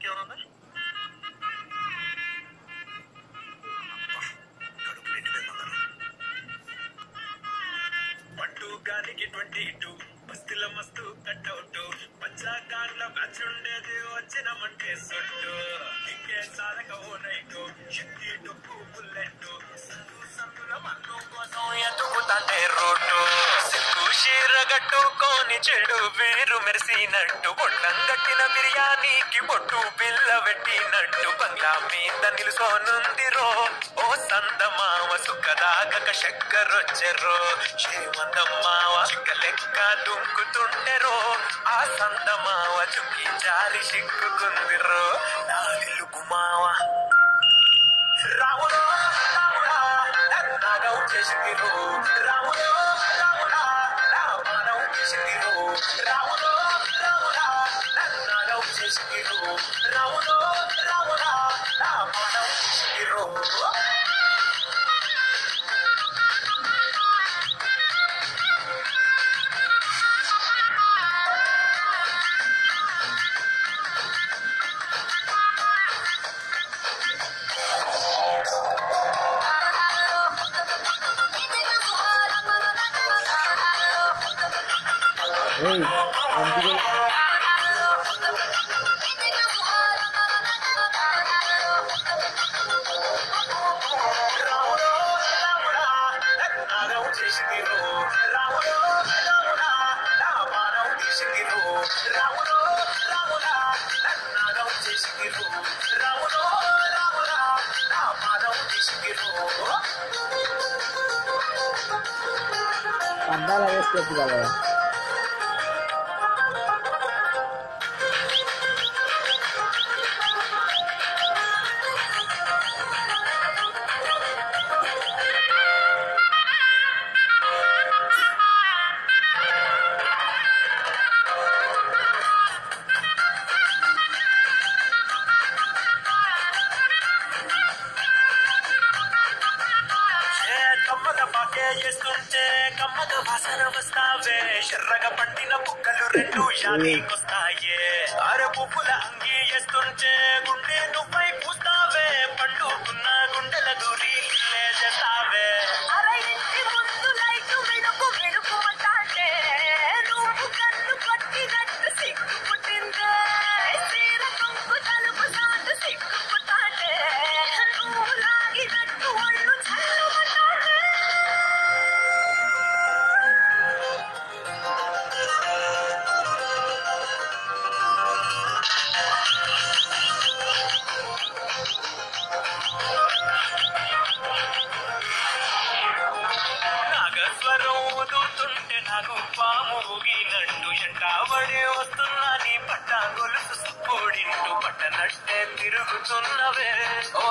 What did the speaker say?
ఇంకేమన్నా కడుపు నిండిపోయింది బంగారం. పట్టు గానికి ట్వంటీ టూ బస్తీల మస్తు కట్అవుట్ పంచాకాండ్ల బ్యాచ్ ఉండేది వచ్చినమంటే సొట్టు ఇంకే సాధక ఓ నైట్ శక్తి డొక్కు బుల్లెట్ సందు సందుల మన్ను కోసం ఎదుగుతాంటే రోడ్డు సిగ్గు చీర కట్టుకొని చెడు వేరు మెరిసినట్టు బొట్లం కట్టిన బిర్యానీకి బొట్టు బిల్ల పెట్టినట్టు బంగ్లా మీద నిలుసోనుందిరో ఓ సందమావ సుఖదాగక చక్కరొచ్చెరో శ్రీమందమ్మావ చిక్క లెక్క దుంకుతుండెరో ఆ సందమావ చుక్కి జారి సిక్కుకుందిరో నా నిలుగు మావ రాములో రాముడా నాగం చేసిందిరో రాములో రాముడా నా మానవ చేసిందిరో రాములో రాముడా నాగం చేసిందిరో రాములో రాముడా నా మానవ చేసిందిరో ఏయ్ ఎందుకు రాములో రాముడా నాగం చేసిందిరో రాములో రాముడా నా మానవ చేసిందిరో రాములో రాముడా నాగం చేసిందిరో రాములో రాముడా నా మానవ చేసిందిరో అద్దాలు వేసుకోవచ్చు కదా ఏ కమ్మగా పాకే చేస్తుంటే కమ్మగా వాసన వస్తావే ఎర్రగా పండిన బుక్కలు రెండు యాదీకొస్తాయే అరే పువ్వుల అంగి వేస్తుంటే గుండె నువ్వై పూస్తావే పండుకున్న గుండెల దూరి చేస్తావే అరే ఇంటి ముందు లైటు వెలుగు వెలుగుమంటాంటే నువ్వు కన్ను పట్టినట్టు సిగ్గు పుట్టిందే చీర కొంగు తలుపు సాటు సిగ్గు పుట్టాంటే నువ్వు లాగినట్టు ఒళ్ళు చల్లుమంటాంటే నాగస్వరం ఊదుతుంటే నాకు పాము ఊగినట్టు ఎంటాబడి వస్తున్నా నీ పట్ట గొలుసు సుప్పుడింటూ పట్టనట్టే తిరుగుతున్నవే ఓ